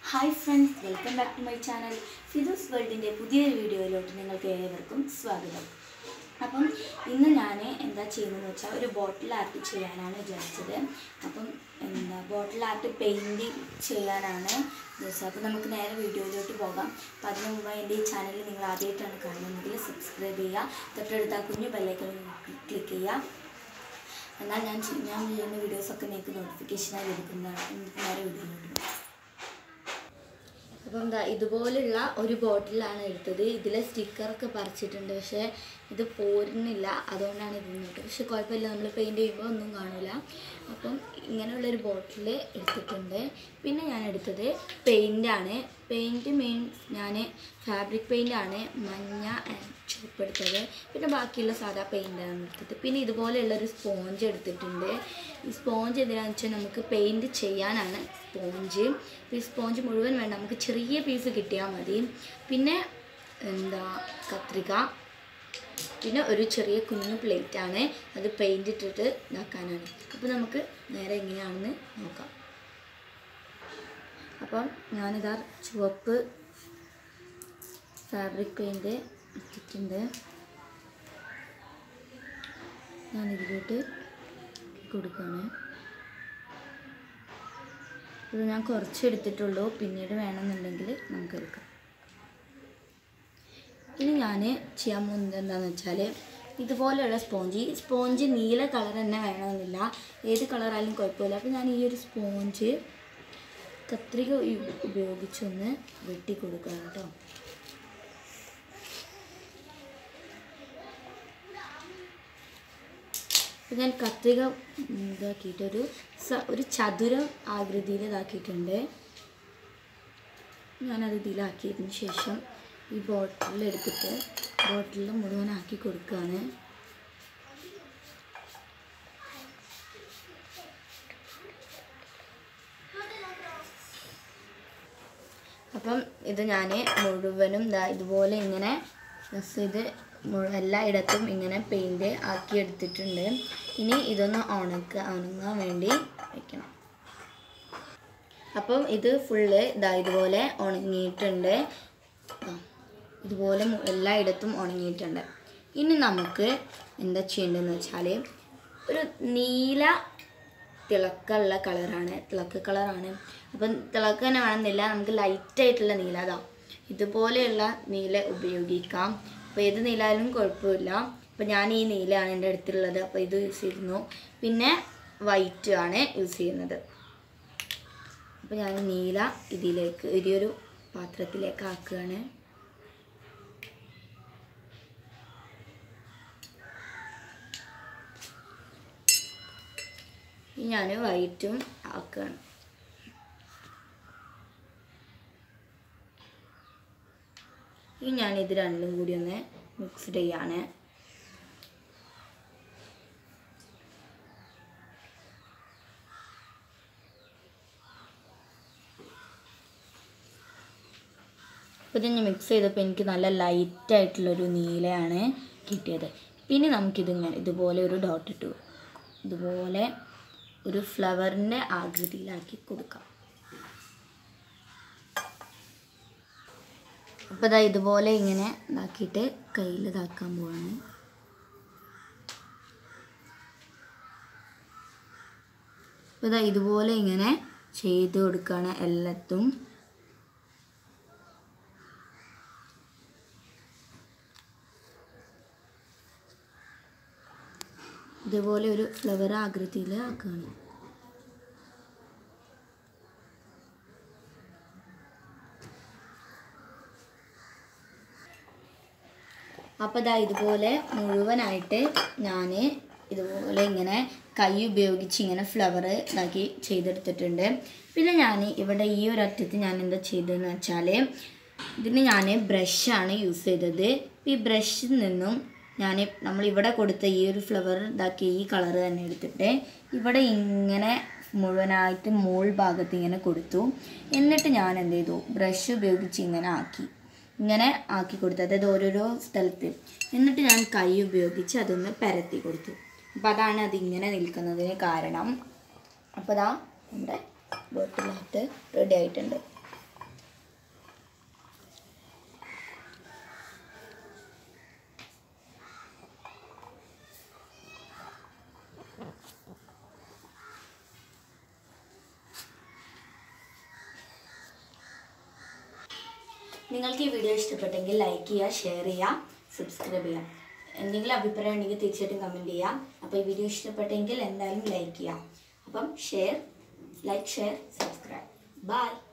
hi friends welcome back to my channel Fidus വേൾഡിൻ്റെ പുതിയൊരു വീഡിയോയിലോട്ട് നിങ്ങൾക്ക് ഏവർക്കും സ്വാഗതം അപ്പം ഇന്ന് ഞാൻ എന്താ ചെയ്യുന്നതെന്ന് വെച്ചാൽ ഒരു ബോട്ടിൽ ആർട്ട് ചെയ്യാനാണ് വിചാരിച്ചത് അപ്പം എന്താ ബോട്ടിൽ ആർട്ട് പെയിൻറ്റിങ് ചെയ്യാനാണ് ഉദ്ദേശിച്ചത് അപ്പോൾ നമുക്ക് നേരെ വീഡിയോയിലോട്ട് പോകാം അപ്പോൾ അതിന് മുമ്പ് എൻ്റെ ഈ ചാനൽ നിങ്ങൾ ആദ്യമായിട്ടാണ് കാണുന്നതെങ്കിൽ സബ്സ്ക്രൈബ് ചെയ്യുക തൊട്ടടുത്ത ആ കുഞ്ഞു ബെല്ലൈക്കൺ ക്ലിക്ക് ചെയ്യുക എന്നാൽ ഞാൻ ചെയ്- ഞാൻ ചെയ്യുന്ന വീഡിയോസൊക്കെ നിങ്ങൾക്ക് നോട്ടിഫിക്കേഷനായി ലഭിക്കുന്നതാണ് നമുക്ക് നേരെ വീഡിയോയിലോട്ട് പോകാം അപ്പം എന്താ ഇതുപോലുള്ള ഒരു ബോട്ടിലാണ് എടുത്തത് ഇതിലെ സ്റ്റിക്കറൊക്കെ പറിച്ചിട്ടുണ്ട് പക്ഷേ ഇത് പോരുന്നില്ല അതുകൊണ്ടാണ് ഇത് നിന്നിട്ട് പക്ഷെ കുഴപ്പമില്ല നമ്മൾ പെയിൻറ്റ് ചെയ്യുമ്പോൾ ഒന്നും കാണില്ല അപ്പം ഇങ്ങനെയുള്ളൊരു ബോട്ടിൽ എടുത്തിട്ടുണ്ട് പിന്നെ ഞാൻ എടുത്തത് പെയിൻ്റാണ് പെയിൻറ്റ് മീൻസ് ഞാൻ ഫാബ്രിക് പെയിൻ്റാണ് മഞ്ഞ and ചുവപ്പ് എടുത്തത് പിന്നെ ബാക്കിയുള്ള സാധാ പെയിൻ്റാണ് എടുത്തത് പിന്നെ ഇതുപോലെയുള്ളൊരു സ്പോഞ്ച് എടുത്തിട്ടുണ്ട് ഈ സ്പോഞ്ച് എന്തിനാണെന്ന് വെച്ചാൽ നമുക്ക് പെയിൻറ്റ് ചെയ്യാനാണ് സ്പോഞ്ച് ഈ സ്പോഞ്ച് മുഴുവൻ വേണ്ട നമുക്ക് ചെറിയ പീസ് കിട്ടിയാൽ മതി പിന്നെ എന്താ കത്രിക പിന്നെ ഒരു ചെറിയ കുഞ്ഞു പ്ലേറ്റാണ് അത് പെയിൻ്റ് ഇട്ടിട്ട് ഇതാക്കാനാണ് അപ്പോൾ നമുക്ക് നേരെ എങ്ങനെയാണെന്ന് നോക്കാം അപ്പം ഞാനിതാ ചുവപ്പ് ഫാബ്രിക് പെയിൻറ്റ് എടുത്തിട്ടുണ്ട് ഞാനിതിലോട്ട് കൊടുക്കുകയാണ് ഇത് ഞാൻ കുറച്ച് എടുത്തിട്ടുള്ളൂ പിന്നീട് വേണമെന്നുണ്ടെങ്കിൽ നമുക്ക് എടുക്കാം ഇനി ഞാൻ ചെയ്യാൻ പോകുന്നത് എന്താണെന്ന് വെച്ചാൽ ഇതുപോലെയുള്ള സ്പോഞ്ച് ഈ സ്പോഞ്ച് നീല കളർ തന്നെ വേണമെന്നില്ല ഏത് കളറായാലും കുഴപ്പമില്ല അപ്പോൾ ഞാൻ ഈ ഒരു സ്പോഞ്ച് കത്രിക ഉ- ഉപയോഗിച്ചൊന്ന് വെട്ടി കൊടുക്കുക കേട്ടോ അപ്പോൾ ഞാൻ കത്രിക ഉം, ഇതാക്കിയിട്ടൊരു സ ഒരു ചതുരം ആകൃതിയിൽ ഇതാക്കിയിട്ടുണ്ട് ഞാനത് ഇതിലാക്കിയതിന് ശേഷം ഈ ബോട്ടിൽ എടുത്തിട്ട് ബോട്ടിൽ മുഴുവനാക്കി കൊടുക്കുകയാണ് അപ്പം ഇത് ഞാൻ മുഴുവനും ദാ ഇതുപോലെ ഇങ്ങനെ ഡ്രസ് ചെയ്ത് മുഴു- എല്ലായിടത്തും ഇങ്ങനെ പെയിൻറ് ആക്കി എടുത്തിട്ടുണ്ട് ഇനി ഇതൊന്ന് ഉണക്ക ഉണങ്ങാൻ വേണ്ടി വെക്കണം അപ്പം ഇത് ഫുള്ള് ഇതാ ഇതുപോലെ ഉണങ്ങിയിട്ടുണ്ട് ദാ, ഇതുപോലെ മു- എല്ലായിടത്തും ഉണങ്ങിയിട്ടുണ്ട് ഇനി നമുക്ക് എന്താ ചെയ്യേണ്ടതെന്ന് വെച്ചാൽ ഒരു നീല തിളക്കമുള്ള കളറാണ് തിളക്ക കളറാണ് അപ്പം തിളക്ക തന്നെ വേണമെന്നില്ല നമുക്ക് ലൈറ്റായിട്ടുള്ള നീല അതാ ഇതുപോലെയുള്ള നീല ഉപയോഗിക്കാം അപ്പോൾ ഏത് നീലായാലും കുഴപ്പമില്ല അപ്പോൾ ഞാൻ ഈ നീലയാണ് എൻ്റെ അടുത്തുള്ളത് അപ്പോൾ ഇത് യൂസ് ചെയ്യുന്നു പിന്നെ വൈറ്റ് ആണ് യൂസ് ചെയ്യുന്നത് അപ്പോൾ ഞാൻ നീല ഇതിലേക്ക് ഈ ഒരു പാത്രത്തിലേക്ക് ആക്കുകയാണ് ഇനി ഞാൻ വൈറ്റും ആക്കുകയാണ് ഇനി ഞാൻ ഇത് രണ്ടും കൂടി ഒന്ന് മിക്സ് ചെയ്യാണ് അപ്പോൾ ഇത് ഞാൻ മിക്സ് ചെയ്തപ്പോൾ എനിക്ക് നല്ല ലൈറ്റായിട്ടുള്ളൊരു നീലയാണ് കിട്ടിയത് പിന്നെ നമുക്കിതിങ്ങനെ ഇതുപോലെ ഒരു ഡോട്ട് ഇട്ടു ഇതുപോലെ ഒരു ഫ്ലവറിൻ്റെ ആകൃതിയിലാക്കി കൊടുക്കാം അപ്പോൾ ഇതാ ഇതുപോലെ ഇങ്ങനെ ഇതാക്കിയിട്ട് കയ്യിൽ ഇതാക്കാൻ പോവാണ് അപ്പോൾ ഇതാ ഇതുപോലെ ഇങ്ങനെ ചെയ്ത് കൊടുക്കുകയാണ് എല്ലാത്തും ഇതുപോലെ ഒരു ഫ്ലവർ ആകൃതിയിൽ ആക്കുകയാണ് അപ്പോൾ ഇതാ ഇതുപോലെ മുഴുവനായിട്ട് ഞാൻ ഇതുപോലെ ഇങ്ങനെ കൈ ഉപയോഗിച്ച് ഇങ്ങനെ ഫ്ലവർ ഇതാക്കി ചെയ്തെടുത്തിട്ടുണ്ട് പിന്നെ ഞാൻ ഇവിടെ ഈ ഒരു അറ്റത്ത് ഞാൻ എന്താ ചെയ്തതെന്ന് വെച്ചാൽ ഇതിന് ഞാൻ ബ്രഷാണ് യൂസ് ചെയ്തത് ഈ ബ്രഷിൽ നിന്നും ഞാൻ നമ്മൾ ഇവിടെ കൊടുത്ത ഈ ഒരു ഫ്ലവർ ഇതാക്കി ഈ കളർ തന്നെ എടുത്തിട്ട് ഇവിടെ ഇങ്ങനെ മുഴുവനായിട്ട് മോൾ ഭാഗത്ത് ഇങ്ങനെ കൊടുത്തു എന്നിട്ട് ഞാൻ എന്ത് ചെയ്തു ബ്രഷ് ഉപയോഗിച്ച് ഇങ്ങനെ ആക്കി ഇങ്ങനെ ആക്കി കൊടുത്തു അതായത് ഓരോരോ സ്ഥലത്ത് എന്നിട്ട് ഞാൻ കൈ ഉപയോഗിച്ച് അതൊന്ന് പരത്തി കൊടുത്തു അപ്പോൾ അതാണ് അതിങ്ങനെ നിൽക്കുന്നതിന് കാരണം അപ്പോൾ ദാ നമ്മുടെ ബോട്ടിലായിട്ട് റെഡി ആയിട്ടുണ്ട് നിങ്ങൾക്ക് ഈ വീഡിയോ ഇഷ്ടപ്പെട്ടെങ്കിൽ ലൈക്ക് ചെയ്യുക ഷെയർ ചെയ്യുക സബ്സ്ക്രൈബ് ചെയ്യുക എന്തെങ്കിലും അഭിപ്രായം ഉണ്ടെങ്കിൽ തീർച്ചയായിട്ടും കമൻറ്റ് ചെയ്യാം അപ്പോൾ ഈ വീഡിയോ ഇഷ്ടപ്പെട്ടെങ്കിൽ എന്തായാലും ലൈക്ക് ചെയ്യാം അപ്പം share like share subscribe by